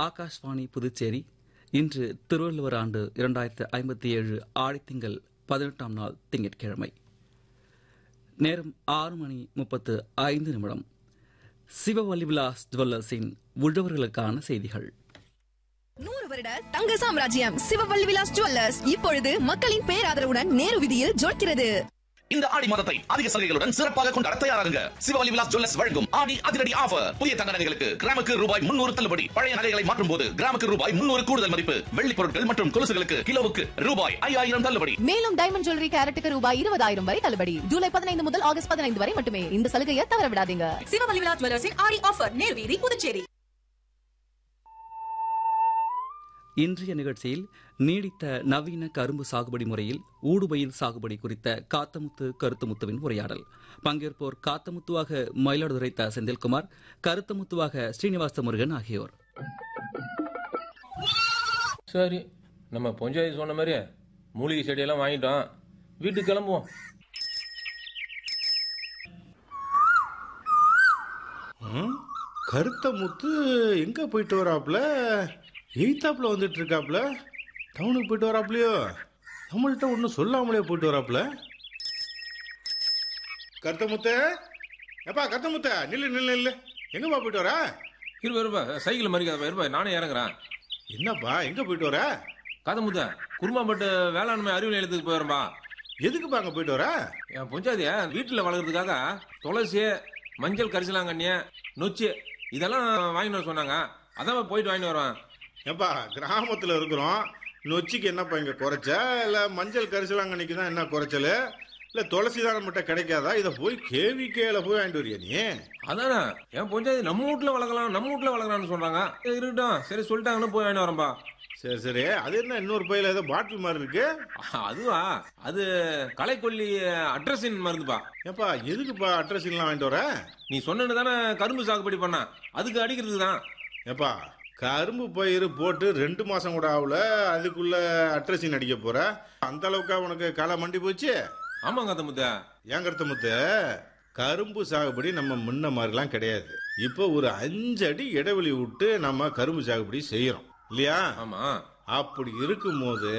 ஆகாஷ்வாணி புதுச்சேரி இன்று திருவள்ளுவர் ஆண்டு இரண்டாயிரத்து ஐம்பத்தி ஏழு ஆடித்திங்கள் பதினெட்டாம் நாள் திங்கட்கிழமை நேரம் ஆறு மணி முப்பத்து ஐந்து நிமிடம் சிவவல்லி விலாஸ் ஜுவல்லர்ஸின் உழவர்களுக்கான செய்திகள் நூறு வருட தங்க சாம்ராஜ்யம் சிவவல்லி விலாஸ் ஜுவல்லர்ஸ் இப்பொழுது மக்களின் பேராதரவுடன் நேரு வீதியில் ஜொலிக்கிறது இந்த ஆடி மாதத்தை அதிக சலுகைகளுடன் சிறப்பாக கொண்டாட தயாராகுங்க சிவவலி விலாஸ் ஜுவல்லர்ஸ் வழங்கும் ஆடி அதிரடி ஆஃபர் புதிய தங்க நகைகளுக்கு கிராமுக்கு ரூபாய் முன்னூறு தள்ளுபடி பழைய நகைகளை மாற்றும் போது கிராமுக்கு ரூபாய் முன்னூறு கூடுதல் மதிப்பு வெள்ளி பொருட்கள் மற்றும் கொலுசுகளுக்கு கிலோவுக்கு ரூபாய் ஐயாயிரம் தள்ளுபடி மேலும் டைமண்ட் ஜுவல்லரி கேரட்டுக்கு ரூபாய் இருபதாயிரம் வரை தள்ளுபடி ஜூலை பதினைந்து முதல் ஆகஸ்ட் பதினைந்து வரை மட்டுமே இந்த சலுகையை தவற விடாதீங்க சிவவல்லி விலாஸ் ஜுவல்லர்ஸின் ஆடி ஆஃபர் நேரு வீதி புதுச்சேரி இன்றைய நிகழ்ச்சியில் நீடித்த நவீன கரும்பு சாகுபடி முறையில் ஊடுபயிர் சாகுபடி குறித்த காத்தமுத்து கருத்துமுத்துவின் உரையாடல் பங்கேற்போர் காத்தமுத்துவாக மயிலாடுதுறை த செந்தில்குமார் கருத்தமுத்துவாக ஸ்ரீனிவாச முருகன் ஆகியோர் சரி நம்ம பொஞ்சாதி சொன்ன மாதிரி மூலிகை செடியெல்லாம் வாங்கிட்டோம் வீட்டுக்கு கிளம்புவோம் ம், கருத்த முத்து எங்க போயிட்டு வராப்ல எய்தாப்புல வந்துட்டு இருக்காப்ல டவுனுக்கு போயிட்டு வராப்லையோ நம்மள்ட்ட ஒன்றும் சொல்லாமலே போயிட்டு வராப்ல கருத்த முத்த எப்பா கருத்த முத்த நில்லு நில்லு நில்லு எங்கப்பா போயிட்டு வர இருப்பா இருப்பா சைக்கிள் மறிக்காதப்பா இருப்பா நானே இறங்குறேன் என்னப்பா எங்க போயிட்டு வர கதை முத்த குருமாம்பட்டு வேளாண்மை அறிவியல் நிலையத்துக்கு போயிடும்பா எதுக்குப்பா அங்க போயிட்டு வர என் பொஞ்சாதிய வீட்டில் வளர்க்குறதுக்காக துளசி மஞ்சள் கரிசலாங்கண்ணி நொச்சி இதெல்லாம் வாங்கிட்டு வர சொன்னாங்க அதான் போயிட்டு வாங்கிட்டு வருவேன் ஏப்பா கிராமத்துல இருக்கிறோம் நொச்சிக்கு என்னப்பா இங்க குறைச்ச இல்ல மஞ்சள் கரிசலாங்கண்ணிக்கு தான் என்ன குறைச்சல் இல்ல துளசி தானே மட்டும் கிடைக்காதா இதை போய் கேவிகேல போய் வாங்கிட்டு வரியா நீ அதானே என் பொஞ்சாதி நம்ம வீட்டில் வளர்க்கலாம் நம்ம வீட்டில் வளர்க்கலாம்னு சொல்றாங்க சரி, இருக்கட்டும் சரி சொல்லிட்டாங்கன்னு போய் வாங்கிட்டு வரேன்பா சரி சரி அது என்ன இன்னொரு பையில ஏதோ பாட்டில் மாதிரி இருக்கு அதுவா அது களைக்கொல்லி அட்ரஸின் மருந்துப்பா ஏப்பா எதுக்குப்பா அட்ரஸ் எல்லாம் வாங்கிட்டு வர நீ சொன்னது தானே கரும்பு சாகுபடி பண்ண அதுக்கு அடிக்கிறதுக்கு தான் ஏப்பா கரும்பு பயிர் போட்டு ரெண்டு மாசம் கூட ஆகல அதுக்குள்ள அட்ரஸின் அடிக்க போற அந்த அளவுக்கா உனக்கு களை மண்டி போச்சு ஆமாங்க அந்த முத்த ஏன் கருத்த முத்து கரும்பு சாகுபடி நம்ம முன்ன மாதிரிலாம் கிடையாது இப்போ ஒரு அஞ்சு அடி இடைவெளி விட்டு நம்ம கரும்பு சாகுபடி செய்யறோம் இல்லையா ஆமா அப்படி இருக்கும்போது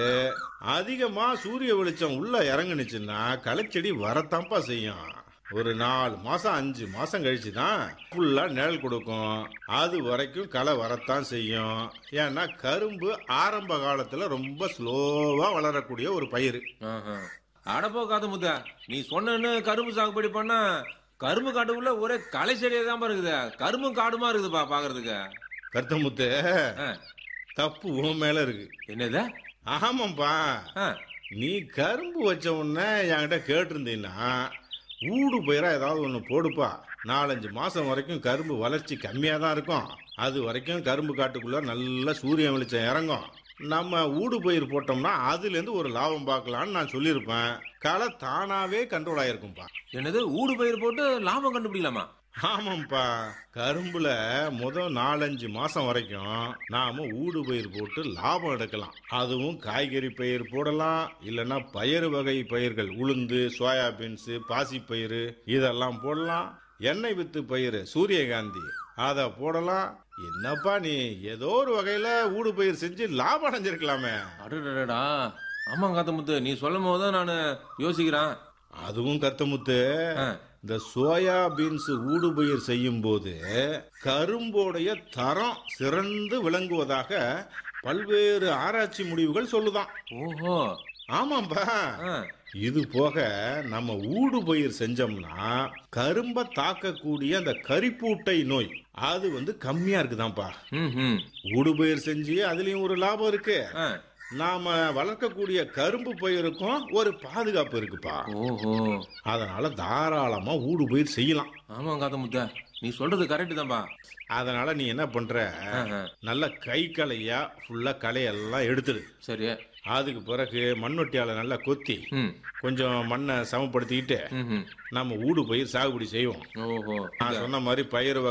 அதிகமா சூரிய வெளிச்சம் உள்ள இறங்குனுச்சுன்னா களைச்செடி வரத்தான்ப்பா செய்யும் ஒரு நாலு மாசம் அஞ்சு மாசம் கழிச்சு தான் ஃபுல்லா நிழல் கொடுக்கும் அது வரைக்கும் களை வரத்தான் செய்யும் ஏன்னா கரும்பு ஆரம்ப காலத்துல ரொம்ப ஸ்லோவா வளரக்கூடிய ஒரு பயிர் ஆஹா. அடப்போ காத முத்த நீ சொன்னேன்னு கரும்பு சாகுபடி பண்ணா கரும்பு காட்டுக்குள்ள ஒரே களை செடியே தான் இருக்குது கரும்பும் காடுமா இருக்குதுப்பா பாக்குறதுக்கு கருத்தமுத்து ஆ. தப்பு உன் மேல இருக்கு என்னது ஆமாப்பா ஆ. நீ கரும்பு வச்ச உடனே என்கிட்ட கேட்டிருந்தீன்னா ஊடு பயிரா ஏதாவது ஒன்று போடுப்பா நாலஞ்சு மாசம் வரைக்கும் கரும்பு வளர்ச்சி கம்மியாக தான் இருக்கும் அது வரைக்கும் கரும்பு காட்டுக்குள்ள நல்ல சூரிய வெளிச்சம் இறங்கும் நம்ம ஊடு பயிர் போட்டோம்னா அதுலேருந்து ஒரு லாபம் பார்க்கலான்னு நான் சொல்லியிருப்பேன் களை தானாவே கண்ட்ரோல் ஆயிருக்கும்பா என்னது ஊடு பயிர் போட்டு லாபம் கண்டுபிடிக்கலாமா ஆமாம்ப்பா கரும்புல முதல் நாலஞ்சு மாசம் வரைக்கும் நாம ஊடு பயிர் போட்டு லாபம் எடுக்கலாம் அதுவும் காய்கறி பயிர் போடலாம் இல்லைன்னா பயறு வகை பயிர்கள் உளுந்து சோயாபீன்ஸ் பாசிப்பயிறு இதெல்லாம் போடலாம் எண்ணெய் வித்து பயிர் சூரியகாந்தி அதை போடலாம் என்னப்பா நீ ஏதோ ஒரு வகையில ஊடு பயிர் செஞ்சு லாபம் அடைஞ்சிருக்கலாமே அடடடா ஆமாங்க காத்த முத்து நீ சொல்லும் போது தான் நான் யோசிக்கிறேன் அதுவும் கருத்தமுத்து ஆ. இந்த சோயா பீன்ஸ் ஊடுபயிர் செய்யும் போது கரும்போடைய தரம் சிறந்து விளங்குவதாக பல்வேறு ஆராய்ச்சி முடிவுகள் சொல்லுதாம் ஓஹோ ஆமாம்பா ஆ. இது போக நம்ம ஊடு பயிர் செஞ்சோம்னா கரும்பை தாக்கக்கூடிய அந்த கரிப்பூட்டை நோய் அது வந்து கம்மியா இருக்குதாம்ப்பா ம் ம் ஊடுபயிர் செஞ்சு அதுலயும் ஒரு லாபம் இருக்கு ஆ. நாம வளர்க்கக்கூடிய கரும்பு பயிருக்கும் ஒரு பாதுகாப்பு இருக்குப்பா ஓஹோ அதனால தாராளமா ஊடு பயிர் செய்யலாம் ஆமாங்க காத்த முத்த நீ சொல்றது கரெக்ட் தான்ப்பா அதனால நீ என்ன பண்ற ஆஹா. நல்ல கை களையா ஃபுல்லா களையெல்லாம் எடுத்துடு சரி அதுக்கு பிறகு மண்வெட்டியால நல்லா கொத்தி ம் கொஞ்சம் மண்ணை சமப்படுத்திக்கிட்டு ம் ம் நம்ம ஊடு பயிர் சாகுபடி செய்வோம் ஓஹோ நான் சொன்ன மாதிரி பயிர்